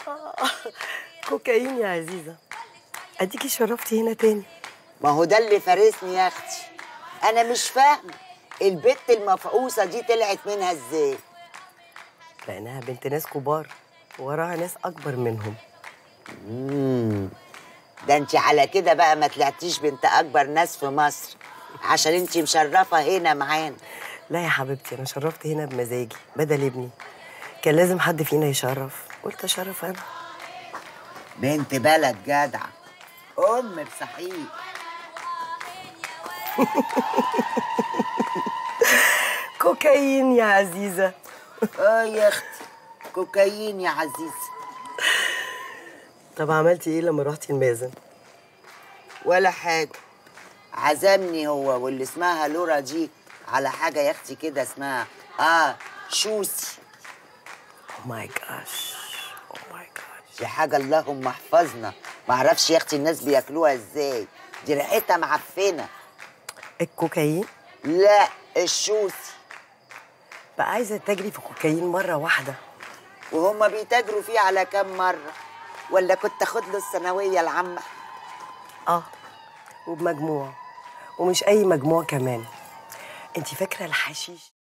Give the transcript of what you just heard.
كوكايين يا عزيزة أديكي شرفتي هنا تاني ما هو ده اللي فارسني يا اختي انا مش فاهمه البت المفقوسه دي طلعت منها ازاي لأنها بنت ناس كبار وراها ناس أكبر منهم امم ده انت على كده بقى ما طلعتيش بنت اكبر ناس في مصر عشان انت مشرفه هنا معانا لا يا حبيبتي أنا شرفت هنا بمزاجي بدل ابني كان لازم حد فينا يشرف قلت أشرف أنا بنت بلد جدعه ام بصحيح كوكايين يا عزيزة اه يا اختي كوكايين يا عزيزه طب عملتي إيه لما رحتي المازن؟ ولا حاجه عزمني هو واللي اسمها لورا دي على حاجه يا اختي كده اسمها اه شوسي أوه ماي جاش أوه ماي جاش دي حاجه اللهم احفظنا معرفش يا اختي الناس بياكلوها ازاي دي ريحتها معفنه الكوكايين لا الشوسي بقى عايزة تجري في كوكايين مرة واحدة وهما بيتاجروا فيه على كام مرة ولا كنت اخد له الثانوية العامة اه وبمجموع ومش اي مجموع كمان انت فاكره الحشيش